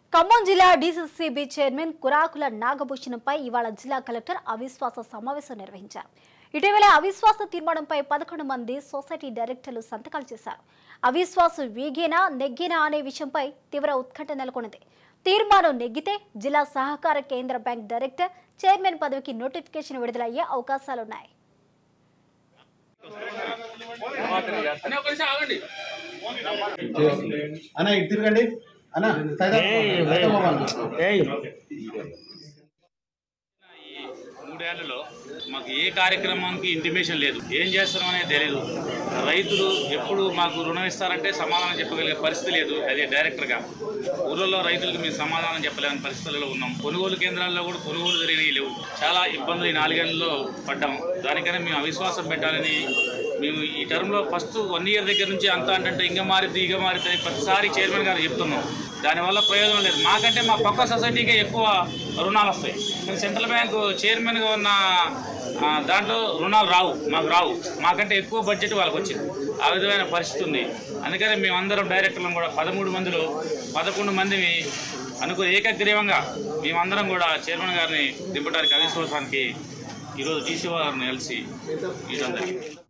ఖమ్మం జిల్లా DCCB chairman కురాకుల నాగభూషణంపై ఇవాళ జిల్లా కలెక్టర్ అవిశ్వాస సమావేశం నిర్వహించారు ఇటీవల అవిశ్వాస తీర్మానంపై పదకొండు మంది సొసైటీ డైరెక్టర్లు సంతకాలు చేశారు అవిశ్వాసం వీగేనా నెగ్గేనా అనే విషయంపై తీవ్ర ఉత్కంఠ నెలకొన్నది తీర్మానం నెగ్గితే జిల్లా సహకార కేంద్ర బ్యాంక్ డైరెక్టర్ చైర్మన్ పదవికి నోటిఫికేషన్ విడుదలయ్యే అవకాశాలున్నాయి అన్న ఒక నిమిషం ఆగండి అన్న ఇటు తిరగండి అన్న సైదా సైదా మొబైల్. మూడేళ్లలో మాకు ఏ కార్యక్రమానికి ఇంటిమేషన్ లేదు ఏం చేస్తున్నాం అనేది తెలియదు రైతులు ఎప్పుడు మాకు రుణం ఇస్తారంటే సమాధానం చెప్పగలిగే పరిస్థితి లేదు అదే డైరెక్టర్గా ఊళ్ళలో రైతులకు మేము సమాధానం చెప్పలేని పరిస్థితులలో ఉన్నాం కొనుగోలు కేంద్రాల్లో కూడా కొనుగోలు జరిగినవి లేవు చాలా ఇబ్బందులు ఈ నాలుగేళ్లలో పడ్డాం దానికనే మేము అవిశ్వాసం పెట్టాలని మేము ఈ టర్మ్లో ఫస్ట్ వన్ ఇయర్ దగ్గర నుంచి అంతా అంటే ఇంకా మారిద్ది ఇక మారిద్ది అని ప్రతిసారి చైర్మన్ గారు చెప్తున్నాం దానివల్ల ప్రయోజనం లేదు మాకంటే మా పక్క సొసైటీకే ఎక్కువ రుణాలు వస్తాయి కానీ సెంట్రల్ బ్యాంకు చైర్మన్గా ఉన్న ఆ, దాంట్లో రుణాలు రావు మాకు రావు మాకంటే ఎక్కువ బడ్జెట్ వాళ్ళకి వచ్చింది ఆ విధమైన పరిస్థితి ఉంది అందుకని మేమందరం డైరెక్టర్లను కూడా పదమూడు మందిలో పదకొండు మందిని అనుకుని ఏకగ్రీవంగా మేమందరం కూడా చైర్మన్ గారిని దింపడానికి అవిశ్వాసానికి ఈరోజు టీసీ గారిని కలిసి ఇవ్వడం జరిగింది